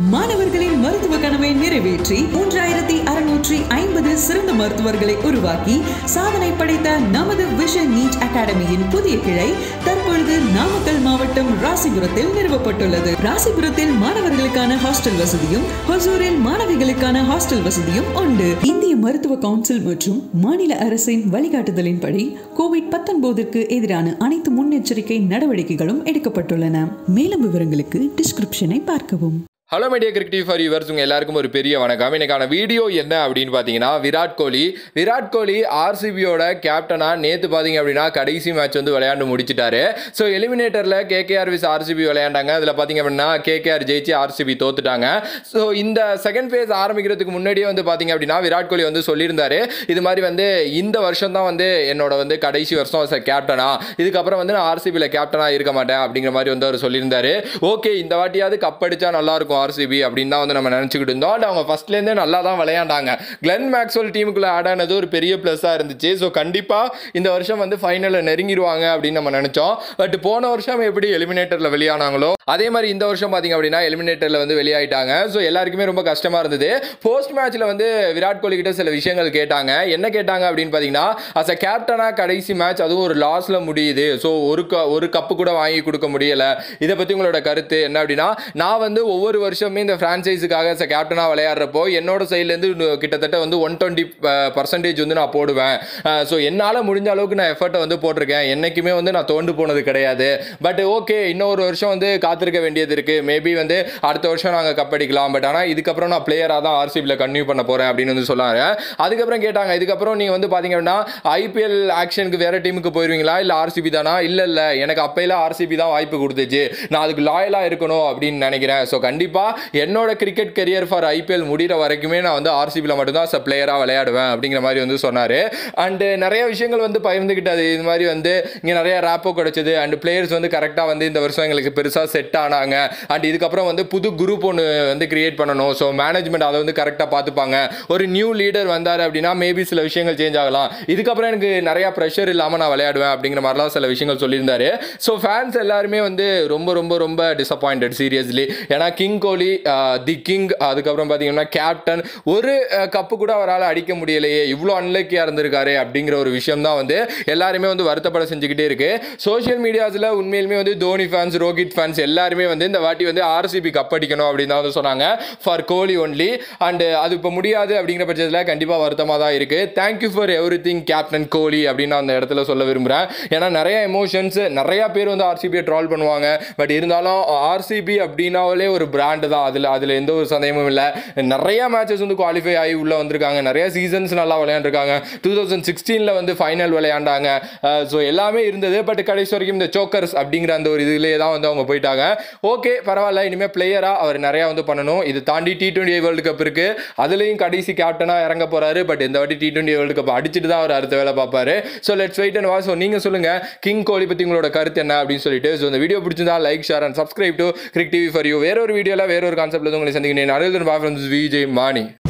மாணவர்களின் மருத்துவ கனவை நிறைவேற்றி மூன்றாயிரத்தி அறுநூற்றி ஐம்பது சிறந்த மருத்துவர்களை உருவாக்கி சாதனை படைத்த நமது விஷன் நீட் அகாடமியின் புதிய கிளை தற்பொழுது நாமக்கல் மாவட்டம் ராசிபுரத்தில் நிறுவப்பட்டுள்ளது ராசிபுரத்தில் மாணவர்களுக்கான ஹாஸ்டல் வசதியும் ஹொசூரில் மாணவிகளுக்கான ஹாஸ்டல் வசதியும் உண்டு இந்திய மருத்துவ கவுன்சில் மற்றும் மாநில அரசின் வழிகாட்டுதலின்படி கோவிட் பத்தொன்பதிற்கு எதிரான அனைத்து முன்னெச்சரிக்கை நடவடிக்கைகளும் எடுக்கப்பட்டுள்ளன மேலும் விவரங்களுக்கு டிஸ்கிரிப்ஷனை பார்க்கவும் hello media cricket for yours உங்கள் எல்லாருக்கும் ஒரு பெரிய வணக்கம் இன்னைக்கான வீடியோ என்ன அப்படின்னு பார்த்தீங்கன்னா விராட் கோலி விராட் கோலி ஆர்சிபியோட கேப்டனாக நேற்று பார்த்தீங்க அப்படின்னா கடைசி மேட்ச் வந்து விளையாண்டு முடிச்சிட்டாரு ஸோ எலிமினேட்டரில் கேகேஆர் விஸ் ஆர்சிபி விளையாண்டாங்க அதில் பார்த்தீங்க அப்படின்னா கேகேஆர் ஜெயிச்சு ஆர்சிபி தோத்துட்டாங்க ஸோ இந்த செகண்ட் ஃபேஸ் ஆரம்பிக்கிறதுக்கு முன்னாடியே வந்து பார்த்தீங்க அப்படின்னா விராட் கோலி வந்து சொல்லியிருந்தாரு இது மாதிரி வந்து இந்த வருஷம் தான் வந்து என்னோட வந்து கடைசி வருஷம் சார் கேப்டனா இதுக்கப்புறம் வந்து நான் ஆர்சிபியில் கேப்டனாக இருக்க மாட்டேன் அப்படிங்கிற மாதிரி வந்து அவர் சொல்லியிருந்தாரு ஓகே இந்த வாட்டியாவது கப் அடிச்சா நல்லா இருக்கும் ஆர்சிபி அப்படின்னு தான் வந்து நம்ம நினச்சிக்கிட்டு இருந்தோம் அண்ட் அவங்க ஃபர்ஸ்ட்லேருந்தே நல்லா தான் விளையாண்டாங்க கிளென் மேக்ஸ்வெல் டீமுக்குள்ளே ஆட் ஆனது ஒரு பெரிய ப்ளஸ்ஸாக இருந்துச்சு ஸோ கண்டிப்பாக இந்த வருஷம் வந்து ஃபைனலில் நெருங்கிடுவாங்க அப்படின்னு நம்ம நினச்சோம் பட் போன வருஷம் எப்படி எலிமினேட்டரில் வெளியானாங்களோ அதே மாதிரி இந்த வருஷம் பார்த்தீங்க அப்படின்னா எலிமினேட்டரில் வந்து வெளியாயிட்டாங்க ஸோ எல்லாருக்குமே ரொம்ப கஷ்டமாக இருந்தது போஸ்ட் மேட்ச்சில் வந்து விராட் கோலி கிட்ட சில விஷயங்கள் கேட்டாங்க என்ன கேட்டாங்க அப்படின்னு பார்த்தீங்கன்னா அஸ் அ கேப்டனாக கடைசி மேட்ச் அதுவும் ஒரு லாஸில் முடியுது ஸோ ஒரு க ஒரு கப்பு கூட வாங்கி கொடுக்க முடியலை இதை பற்றி உங்களோட கருத்து என்ன அப்படின்னா நான் வந்து ஒவ்வொரு வருஷமே இந்த ஃப்ரான்ச்சைஸுக்காக அஸ் அ கேப்டனாக விளையாடுறப்போ என்னோட சைட்லேருந்து கிட்டத்தட்ட வந்து ஒன் டுவெண்ட்டி பர்சன்டேஜ் வந்து நான் போடுவேன் ஸோ என்னால் முடிஞ்ச அளவுக்கு நான் எஃபர்ட்டை வந்து போட்டிருக்கேன் என்றைக்குமே வந்து நான் தோண்டு போனது கிடையாது பட் ஓகே இன்னொரு வருஷம் வந்து காத்திருக்க வேண்டியது இருக்குது மேபி வந்து அடுத்த வருஷம் நாங்கள் கப் அடிக்கலாம் பட் ஆனால் இதுக்கப்புறம் நான் பிளேயராக தான் ஆர்சிபியில் கன்டினியூ பண்ண போகிறேன் அப்படின்னு வந்து சொன்னாங்க அதுக்கப்புறம் கேட்டாங்க இதுக்கப்புறம் நீங்கள் வந்து பார்த்தீங்க அப்படின்னா ஐபிஎல் ஆக்ஷனுக்கு வேறு டீமுக்கு போயிருவீங்களா இல்லை ஆர்சிபி தானா இல்லை இல்லை எனக்கு அப்பையில ஆர்சிபி தான் வாய்ப்பு கொடுத்துச்சு நான் அதுக்கு லாயலாக இருக்கணும் அப்படின்னு நினைக்கிறேன் ஸோ கண்டிப்பாக என்னோட கிரிக்கெட் கெரியர் ஃபார் ஐபிஎல் முடிகிற வரைக்குமே நான் வந்து ஆர்சிபியில் மட்டும்தான் ச பிளேயராக விளையாடுவேன் அப்படிங்கிற மாதிரி வந்து சொன்னார் அண்டு நிறைய விஷயங்கள் வந்து பகிர்ந்துக்கிட்டது இது மாதிரி வந்து இங்கே நிறைய ரேப்போ கிடைச்சது அண்ட் பிளேயர்ஸ் வந்து கரெக்டாக வந்து இந்த வருஷம் எங்களுக்கு பெருசாக செட் ஆனாங்க அண்ட் இதுக்கப்புறம் வந்து புது குரூப் ஒன்று வந்து கிரியேட் பண்ணணும் ஸோ மேனேஜ்மெண்ட் அதை வந்து கரெக்டாக பார்த்துப்பாங்க ஒரு நியூ லீடர் வந்தார் அப்படின்னா மேபி சில விஷயங்கள் சேஞ்ச் ஆகலாம் இதுக்கப்புறம் எனக்கு நிறையா ப்ரெஷர் இல்லாமல் நான் விளையாடுவேன் அப்படிங்கிற மாதிரிலாம் சில விஷயங்கள் சொல்லியிருந்தாரு ஸோ ஃபேன்ஸ் எல்லாருமே வந்து ரொம்ப ரொம்ப ரொம்ப டிசப்பாயிண்டட் சீரியஸ்லி ஏன்னா கிங் கோலி தி கிங் அதுக்கப்புறம் பார்த்தீங்கன்னா கேப்டன் ஒரு கப்பு கூட அவரால் அடிக்க முடியலையே இவ்வளோ அன்லக்கியாக இருந்திருக்காரு அப்படிங்கிற ஒரு விஷயம் தான் வந்து எல்லாருமே வந்து வருத்தப்பட செஞ்சுக்கிட்டே இருக்கு சோஷியல் மீடியாஸில் உண்மையிலுமே வந்து தோனி ஃபேன்ஸ் ரோஹித் ஃபேன்ஸ் எல்லாருமே வந்து இந்த வாட்டி வந்து ஆர்சிபி கப் அடிக்கணும் அப்படின்னு தான் வந்து சொன்னாங்க ஃபார் கோலி ஒன்லி அண்ட் அது இப்போ முடியாது அப்படிங்கிற பட்சத்தில் கண்டிப்பாக வருத்தமாக தான் இருக்கு thank you for everything captain Kohli அப்படின்னு அந்த இடத்துல சொல்ல விரும்புகிறேன் ஏன்னா நிறைய எமோஷன்ஸ் நிறைய பேர் வந்து ஆர்சிபியை ட்ரால் பண்ணுவாங்க பட் இருந்தாலும் ஆர்சிபி அப்படின்னாலே ஒரு பிராண்டு தான் அதில் அதில் எந்த ஒரு சந்தேகமும் இல்லை நிறைய மேட்சஸ் வந்து குவாலிஃபை ஆகி உள்ளே வந்திருக்காங்க நிறைய சீசன்ஸ் நல்லா விளையாண்டுருக்காங்க டூ தௌசண்ட் சிக்ஸ்டீனில் வந்து ஃபைனல் விளையாண்டாங்க ஸோ எல்லாமே இருந்தது பட் கடைசி வரைக்கும் இந்த சோக்கர்ஸ் அப்படிங்கிற அந்த ஒரு இதுலேயே தான் வந்து அவங்க போயிட்டாங்க ஓகே பரவாயில்ல இனிமேல் பிளேயராக அவர் நிறையா வந்து பண்ணணும் இது தாண்டி டி டுவெண்ட்டி வேர்ல்டு கப் இருக்குது அதுலேயும் கடைசி கேப்டனாக இறங்க போகிறாரு பட் இந்த வாட்டி டி டுவெண்ட்டி வேர்ல்டு கப் அடிச்சுட்டு தான் அவர் அடுத்த வேலை பார்ப்பாரு so let's wait and watch so நீங்கள் சொல்லுங்கள் கிங் கோலி பற்றி உங்களோட கருத்து என்ன அப்படின்னு சொல்லிட்டு ஸோ இந்த வீடியோ பிடிச்சிருந்தா like share and subscribe to Crick TV for you வேற ஒரு வீடியோவில் வேற ஒரு கான்செப்ட்ல உங்களை சந்திக்கிறேன் அனில் பாஃப்ரன்ஸ் விஜய் மாணி